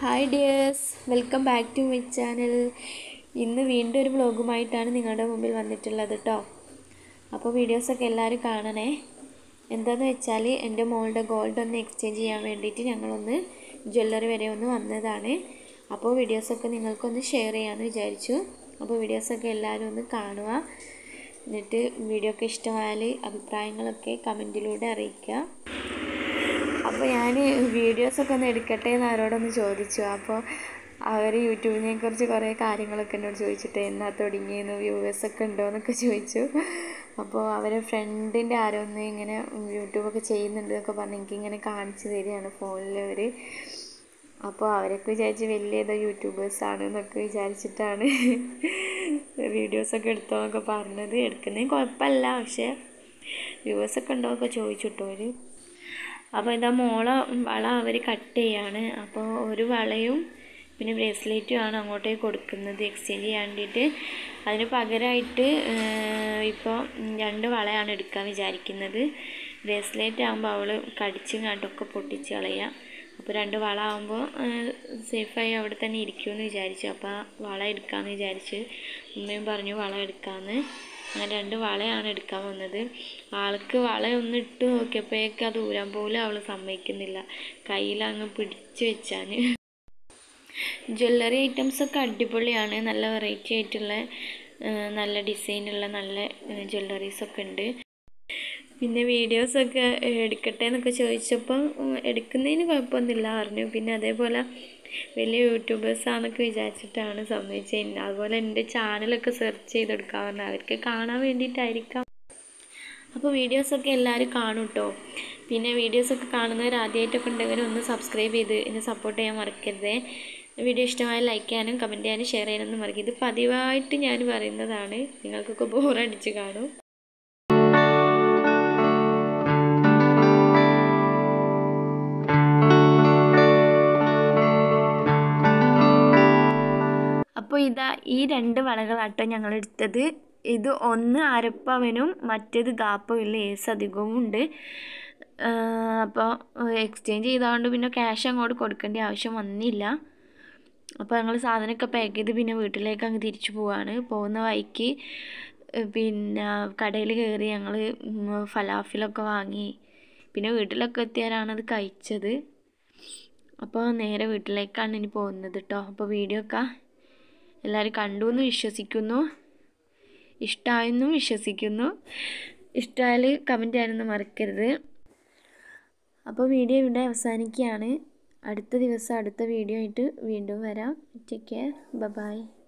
hi dears welcome back to my channel ഇന്ന് വീണ്ടും ഒരു വ്ളോഗുമായിട്ടാണ് നിങ്ങളുടെ മുമ്പിൽ വന്നിട്ടുള്ളത് കേട്ടോ അപ്പോൾ വീഡിയോസൊക്കെ എല്ലാവരും കാണണേ എന്താണെന്ന് വെച്ചാൽ എൻ്റെ മോളുടെ ഗോൾഡ് ഒന്ന് എക്സ്ചേഞ്ച് ചെയ്യാൻ വേണ്ടിയിട്ട് ഞങ്ങളൊന്ന് ജ്വല്ലറി വരെ ഒന്ന് വന്നതാണ് അപ്പോൾ വീഡിയോസൊക്കെ നിങ്ങൾക്കൊന്ന് ഷെയർ ചെയ്യാമെന്ന് വിചാരിച്ചു അപ്പോൾ വീഡിയോസൊക്കെ എല്ലാവരും ഒന്ന് കാണുക എന്നിട്ട് വീഡിയോ ഒക്കെ ഇഷ്ടമായാൽ അഭിപ്രായങ്ങളൊക്കെ കമൻറ്റിലൂടെ അറിയിക്കുക അപ്പോൾ ഞാൻ വീഡിയോസൊക്കെ ഒന്ന് എടുക്കട്ടെ എന്ന് അവരോടൊന്ന് ചോദിച്ചു അപ്പോൾ അവർ യൂട്യൂബിനെ കുറിച്ച് കുറേ കാര്യങ്ങളൊക്കെ എന്നോട് ചോദിച്ചിട്ട് എന്നാ തുടങ്ങിയെന്ന് വ്യൂവേഴ്സൊക്കെ ഉണ്ടോ എന്നൊക്കെ ചോദിച്ചു അപ്പോൾ അവരെ ഫ്രണ്ടിൻ്റെ ആരോ ഒന്ന് ഇങ്ങനെ യൂട്യൂബൊക്കെ ചെയ്യുന്നുണ്ട് എന്നൊക്കെ പറഞ്ഞ് എനിക്കിങ്ങനെ കാണിച്ചു തരികയാണ് ഫോണിൽ അവർ അപ്പോൾ അവരൊക്കെ വിചാരിച്ച് വലിയ ഏതോ യൂട്യൂബേഴ്സാണ് എന്നൊക്കെ വിചാരിച്ചിട്ടാണ് വീഡിയോസൊക്കെ എടുത്തോന്നൊക്കെ പറഞ്ഞത് എടുക്കുന്നതിന് കുഴപ്പമില്ല പക്ഷേ വ്യൂവേഴ്സൊക്കെ ഉണ്ടോ എന്നൊക്കെ ചോദിച്ചു കേട്ടോ അവർ അപ്പോൾ ഇതാ മോളെ വള അവർ കട്ട് ചെയ്യാണ് അപ്പോൾ ഒരു വളയും പിന്നെ ബ്രേസ്ലെറ്റും ആണ് അങ്ങോട്ടേക്ക് കൊടുക്കുന്നത് എക്സ്ചേഞ്ച് ചെയ്യാൻ വേണ്ടിയിട്ട് അതിന് പകരമായിട്ട് ഇപ്പോൾ രണ്ട് വളയാണ് എടുക്കാൻ വിചാരിക്കുന്നത് ബ്രേസ്ലെറ്റ് ആകുമ്പോൾ അവൾ കടിച്ചും കാട്ടൊക്കെ പൊട്ടിച്ച് കളയാം അപ്പോൾ രണ്ട് വള ആകുമ്പോൾ സേഫായി അവിടെ തന്നെ ഇരിക്കുമെന്ന് വിചാരിച്ചു അപ്പോൾ വള എടുക്കാമെന്ന് വിചാരിച്ച് ഉമ്മയും പറഞ്ഞു വള എടുക്കാമെന്ന് അങ്ങനെ രണ്ട് വളയാണ് എടുക്കാൻ വന്നത് ആൾക്ക് വളയൊന്ന് ഇട്ട് നോക്കിയപ്പോഴേക്ക് അത് ഊരാൻ പോലും അവൾ സമ്മതിക്കുന്നില്ല കയ്യിൽ അങ്ങ് പിടിച്ച് വെച്ചാൽ ജ്വല്ലറി ഐറ്റംസൊക്കെ അടിപൊളിയാണ് നല്ല വെറൈറ്റി ആയിട്ടുള്ള നല്ല ഡിസൈനുള്ള നല്ല ജ്വല്ലറീസൊക്കെ ഉണ്ട് പിന്നെ വീഡിയോസൊക്കെ എടുക്കട്ടെ എന്നൊക്കെ ചോദിച്ചപ്പോൾ എടുക്കുന്നതിന് കുഴപ്പമൊന്നുമില്ല പറഞ്ഞു പിന്നെ അതേപോലെ വലിയ യൂട്യൂബേഴ്സാന്നൊക്കെ വിചാരിച്ചിട്ടാണ് സമ്മതിച്ചത് അതുപോലെ എൻ്റെ ചാനലൊക്കെ സെർച്ച് ചെയ്തെടുക്കാൻ പറഞ്ഞു അവർക്ക് കാണാൻ വേണ്ടിയിട്ടായിരിക്കാം അപ്പോൾ വീഡിയോസൊക്കെ എല്ലാവരും കാണും കേട്ടോ പിന്നെ വീഡിയോസൊക്കെ കാണുന്നവർ ആദ്യമായിട്ടൊക്കെ ഉണ്ടെങ്കിൽ ഒന്ന് സബ്സ്ക്രൈബ് ചെയ്ത് എന്നെ സപ്പോർട്ട് ചെയ്യാൻ മറക്കരുതേ വീഡിയോ ഇഷ്ടമായ ലൈക്ക് ചെയ്യാനും കമൻറ്റ് ചെയ്യാനും ഷെയർ ചെയ്യാനൊന്നും മറക്കരുത് പതിവായിട്ട് ഞാൻ പറയുന്നതാണ് നിങ്ങൾക്കൊക്കെ ബോറടിച്ച് കാണും അപ്പോൾ ഇതാ ഈ രണ്ട് വളകളാട്ടോ ഞങ്ങൾ എടുത്തത് ഇത് ഒന്ന് അരപ്പവനും മറ്റേത് ഗാപ്പമില്ല ഏസ് അധികവും ഉണ്ട് അപ്പോൾ എക്സ്ചേഞ്ച് ചെയ്തതുകൊണ്ട് പിന്നെ ക്യാഷ് അങ്ങോട്ട് കൊടുക്കേണ്ട ആവശ്യം വന്നില്ല അപ്പോൾ ഞങ്ങൾ സാധനമൊക്കെ പാക്ക് ചെയ്ത് പിന്നെ വീട്ടിലേക്ക് അങ്ങ് തിരിച്ചു പോവാണ് പോകുന്ന വഴിക്ക് പിന്നെ കടയിൽ കയറി ഞങ്ങൾ ഫലാഫിലൊക്കെ വാങ്ങി പിന്നെ വീട്ടിലൊക്കെ എത്തിയാലാണ് അത് കഴിച്ചത് അപ്പോൾ നേരെ വീട്ടിലേക്കാണ് ഇനി പോകുന്നത് കേട്ടോ അപ്പോൾ വീഡിയോ ഒക്കെ എല്ലാവരും കണ്ടു എന്ന് വിശ്വസിക്കുന്നു ഇഷ്ടമായെന്നും വിശ്വസിക്കുന്നു ഇഷ്ടമായാൽ കമൻറ്റ് ചെയ്യാനൊന്നും മറക്കരുത് അപ്പോൾ വീഡിയോ ഇവിടെ അവസാനിക്കുകയാണ് അടുത്ത ദിവസം അടുത്ത വീഡിയോ ആയിട്ട് വീണ്ടും വരാം ടേക്ക് കെയർ ബൈ